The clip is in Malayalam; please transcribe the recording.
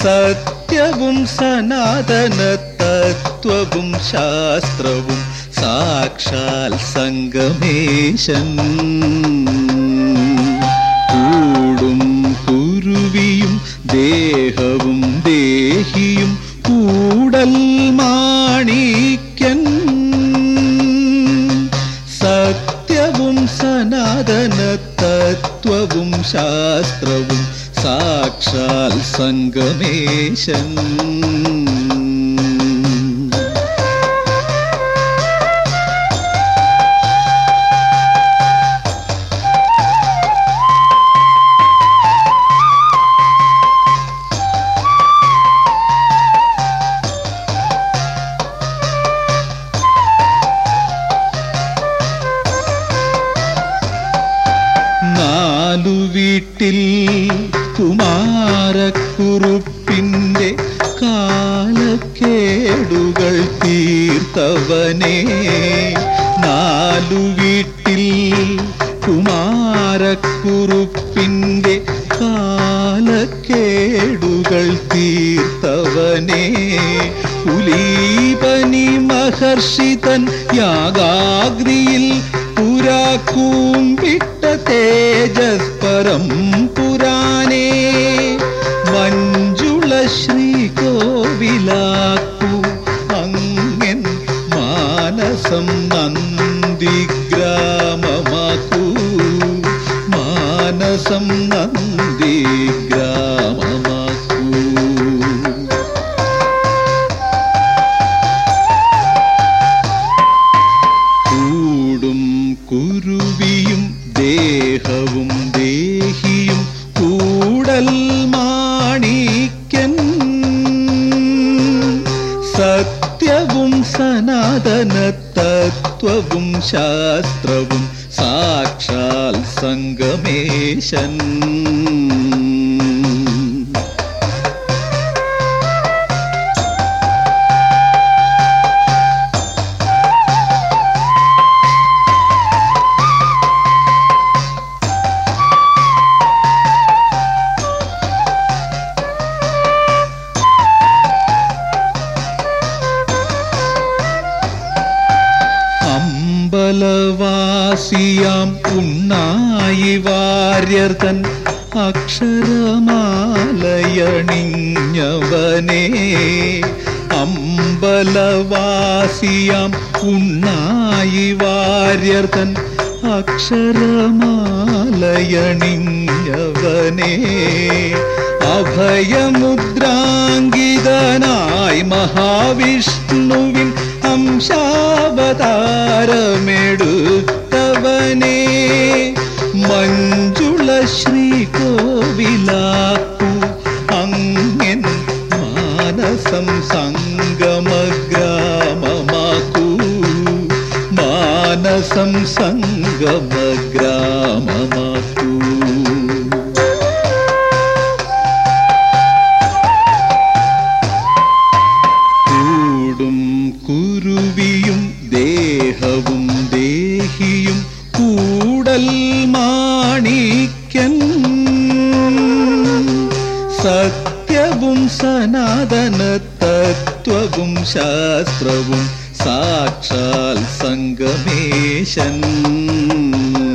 സത്യവും സനാതന തത്വവും ശാസ്ത്രവും സാക്ഷാൽ സംഗമേശൻ കൂടും കുരുവിയും ദേഹവും ദേഹിയും കൂടൽ മാണിക്യൻ സത്യവും സനാതന തത്വവും ശാസ്ത്രവും സാക്ഷാൽ സംഗമേശൻ നാലു വീട്ടിൽ കുമാരക്കുറുപ്പിൻ്റെ കാലക്കേടുകൾ തീർത്തവനെ നാലു വീട്ടിൽ കുമാരക്കുറുപ്പിൻ്റെ കാലക്കേടുകൾ തീർത്തവനെ ഉലീപനി മഹർഷിതൻ യാഗാഗ്നിയിൽ പുരാക്കൂമ്പിട്ട തേജസ്പരം പുരാനേ മഞ്ജുള ശ്രീകോവിലാക്കു അങ്ങൻ മാനസം നന്ദിഗ്രാമമാക്കൂ മാനസം നന്ദിഗ്രാമമാക്കൂ കൂടും കുരുവിയും ദേഹവും ദേഹിയും കൂടൽ മാണിക്യൻ സത്യവും സനാതന തത്വവും ശാസ്ത്രവും സാക്ഷാൽ സംഗമേശൻ അമ്പലവാസിയാം ഉണ്ണായി വാര്യർതൻ അക്ഷരമാലയണിഞ്ഞവനെ അമ്പലവാസിയാം ഉണ്ണായി വാര്യർതൻ അക്ഷരമാലയണിഞ്ഞവനെ അഭയമുദ്രാങ്കിതനായി മഹാവിഷ്ണുവിൻ അംശാവതാരമെടുത്തവനെ മഞ്ജുള ശ്രീകോവിലാക്കു അങ്ങൻ മാനസം സംഗമഗ്രാമമാക്കൂ മാനസം സംഗമഗ്രാമമാക്കൂ കൂടും കുരുവിയും ദേഹവും ദേഹിയും കൂടൽ മാണിക്യൻ സത്യവും സനാതന തത്വവും ശാസ്ത്രവും സാക്ഷാൽ സംഗമേശൻ